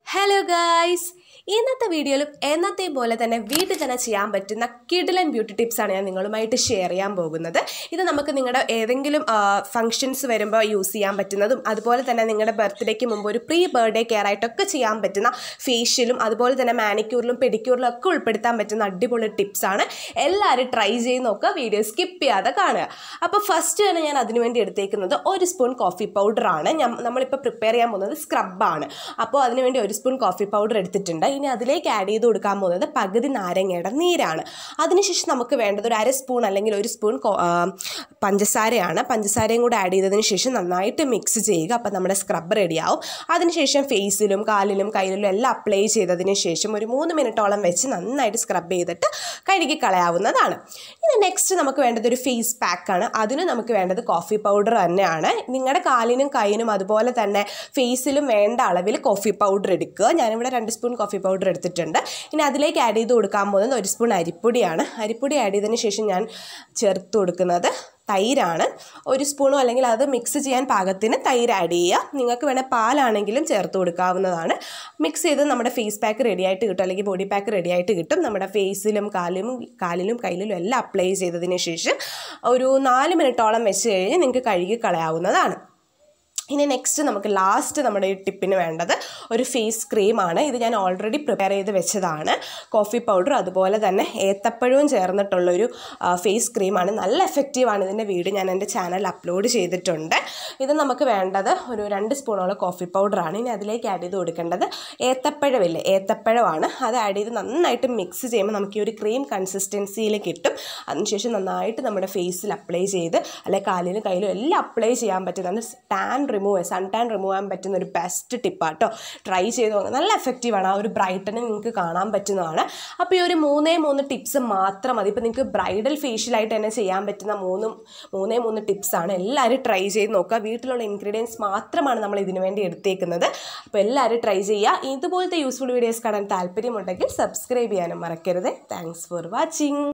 hello guys ഇന്നത്തെ വീഡിയോയിലും എന്നത്തെ പോലെ തന്നെ വീട്ടിൽ തന്നെ ചെയ്യാൻ പറ്റുന്ന കിഡിലൻ ബ്യൂട്ടി ടിപ്സാണ് ഞാൻ നിങ്ങളുമായിട്ട് ഷെയർ ചെയ്യാൻ പോകുന്നത് ഇത് നമുക്ക് നിങ്ങളുടെ ഏതെങ്കിലും ഫങ്ഷൻസ് വരുമ്പോൾ യൂസ് ചെയ്യാൻ പറ്റുന്നതും അതുപോലെ തന്നെ നിങ്ങളുടെ ബർത്ത്ഡേക്ക് മുമ്പ് ഒരു പ്രീ ബർത്ത്ഡേ കെയർ ആയിട്ടൊക്കെ ചെയ്യാൻ പറ്റുന്ന ഫേഷ്യലും അതുപോലെ തന്നെ മാനിക്യൂറിലും പെഡിക്യൂറിലും ഒക്കെ ഉൾപ്പെടുത്താൻ പറ്റുന്ന അടിപൊളി ടിപ്സാണ് എല്ലാവരും ട്രൈ ചെയ്ത് നോക്കുക വീഡിയോ സ്കിപ്പ് ചെയ്യാതെ കാണുക അപ്പോൾ ഫസ്റ്റ് തന്നെ ഞാൻ അതിനു വേണ്ടി എടുത്തേക്കുന്നത് ഒരു സ്പൂൺ കോഫി പൗഡറാണ് ഞാൻ നമ്മളിപ്പോൾ പ്രിപ്പയർ ചെയ്യാൻ പോകുന്നത് സ്ക്രബാണ് അപ്പോൾ അതിനുവേണ്ടി ഒരു സ്പൂൺ കോഫി പൗഡർ എടുത്തിട്ടുണ്ട് ഇനി അതിലേക്ക് ആഡ് ചെയ്ത് കൊടുക്കാൻ പോകുന്നത് പകുതി നാരങ്ങയുടെ നീരാണ് അതിനുശേഷം നമുക്ക് വേണ്ടത് ഒരു അര സ്പൂൺ അല്ലെങ്കിൽ ഒരു സ്പൂൺ കോ- ആ, പഞ്ചസാരയാണ് പഞ്ചസാരയും കൂടെ ആഡ് ചെയ്തതിന് ശേഷം നന്നായിട്ട് മിക്സ് ചെയ്യുക അപ്പോൾ നമ്മുടെ സ്ക്രബ് റെഡിയാവും അതിനുശേഷം ഫേസിലും കാലിലും കയ്യിലും എല്ലാം അപ്ലൈ ചെയ്തതിന് ശേഷം ഒരു മൂന്ന് മിനിറ്റോളം വെച്ച് നന്നായിട്ട് സ്ക്രബ് ചെയ്തിട്ട് കഴുകി കളയാവുന്നതാണ് ഇനി നെക്സ്റ്റ് നമുക്ക് വേണ്ടത് ഒരു ഫേസ് പാക്കാണ് അതിന് നമുക്ക് വേണ്ടത് കോഫി പൗഡർ തന്നെയാണ് നിങ്ങളുടെ കാലിനും കൈയിനും അതുപോലെ തന്നെ ഫേസിലും വേണ്ട അളവിൽ കോഫി പൗഡർ എടുക്കുക ഞാനിവിടെ രണ്ട് സ്പൂൺ കോഫി പൗഡർ എടുത്തിട്ടുണ്ട് ഇനി അതിലേക്ക് ആഡ് ചെയ്ത് കൊടുക്കാൻ പോകുന്നത് ഒരു സ്പൂൺ അരിപ്പൊടിയാണ് അരിപ്പൊടി ആഡ് ചെയ്തതിന് ശേഷം ഞാൻ ചേർത്ത് കൊടുക്കുന്നത് തൈരാണ് ഒരു സ്പൂണോ അല്ലെങ്കിൽ അത് മിക്സ് ചെയ്യാൻ പാകത്തിന് തൈര് ആഡ് ചെയ്യുക നിങ്ങൾക്ക് വേണേൽ പാലാണെങ്കിലും ചേർത്ത് കൊടുക്കാവുന്നതാണ് മിക്സ് ചെയ്ത് നമ്മുടെ ഫേസ് പാക്ക് റെഡി ആയിട്ട് കിട്ടും അല്ലെങ്കിൽ ബോഡി പാക്ക് റെഡി ആയിട്ട് കിട്ടും നമ്മുടെ ഫേസിലും കാലിലും കാലിലും കയ്യിലും എല്ലാം അപ്ലൈ ചെയ്തതിന് ശേഷം ഒരു നാല് മിനിറ്റോളം വെച്ച് കഴിഞ്ഞ് നിങ്ങൾക്ക് കഴുകി കളയാവുന്നതാണ് ഇനി നെക്സ്റ്റ് നമുക്ക് ലാസ്റ്റ് നമ്മുടെ ഈ ടിപ്പിന് വേണ്ടത് ഒരു ഫേസ് ക്രീമാണ് ഇത് ഞാൻ ഓൾറെഡി പ്രിപ്പയർ ചെയ്ത് വെച്ചതാണ് കോഫി പൗഡർ അതുപോലെ തന്നെ ഏത്തപ്പഴവും ചേർന്നിട്ടുള്ളൊരു ഫേസ് ക്രീമാണ് നല്ല എഫക്റ്റീവാണ് ഇതിൻ്റെ വീഡിയോ ഞാൻ എൻ്റെ ചാനലിൽ അപ്ലോഡ് ചെയ്തിട്ടുണ്ട് ഇത് നമുക്ക് വേണ്ടത് ഒരു രണ്ട് സ്പൂണോളം കോഫി പൗഡറാണ് ഇനി അതിലേക്ക് ആഡ് ചെയ്ത് കൊടുക്കേണ്ടത് ഏത്തപ്പഴമില്ലേ ഏത്തപ്പഴമാണ് അത് ആഡ് ചെയ്ത് നന്നായിട്ട് മിക്സ് ചെയ്യുമ്പോൾ നമുക്ക് ഈ ഒരു ക്രീം കൺസിസ്റ്റൻസിയിൽ കിട്ടും അതിനുശേഷം നന്നായിട്ട് നമ്മുടെ ഫേസിൽ അപ്ലൈ ചെയ്ത് അല്ലെ കാലിലും കയ്യിലും എല്ലാം അപ്ലൈ ചെയ്യാൻ പറ്റുന്നതാണ് tan remove sun tan remove ചെയ്യാൻ പറ്റുന്ന ഒരു ബെസ്റ്റ് ടിപ്പാട്ടോ ട്രൈ ചെയ്ത് നോക്കുക നല്ല എഫക്റ്റീവാണ് ആ ഒരു ബ്രൈറ്റനിങ് നിങ്ങൾക്ക് കാണാൻ പറ്റുന്നതാണ് അപ്പോൾ ഈ ഒരു മൂന്നേ മൂന്ന് ടിപ്സ് മാത്രം മതി ഇപ്പോൾ നിങ്ങൾക്ക് ബ്രൈഡൽ ഫേഷ്യലായിട്ട് തന്നെ ചെയ്യാൻ പറ്റുന്ന മൂന്നും മൂന്നേ മൂന്ന് ടിപ്സാണ് എല്ലാവരും ട്രൈ ചെയ്ത് നോക്കുക വീട്ടിലുള്ള ഇൻഗ്രീഡിയൻസ് മാത്രമാണ് നമ്മൾ ഇതിനു വേണ്ടി എടുത്തേക്കുന്നത് അപ്പോൾ എല്ലാവരും ട്രൈ ചെയ്യുക ഇതുപോലത്തെ യൂസ്ഫുൾ വീഡിയോസ് കാണാൻ താല്പര്യമുണ്ടെങ്കിൽ സബ്സ്ക്രൈബ് ചെയ്യാനും മറക്കരുത് താങ്ക്സ് ഫോർ വാച്ചിങ്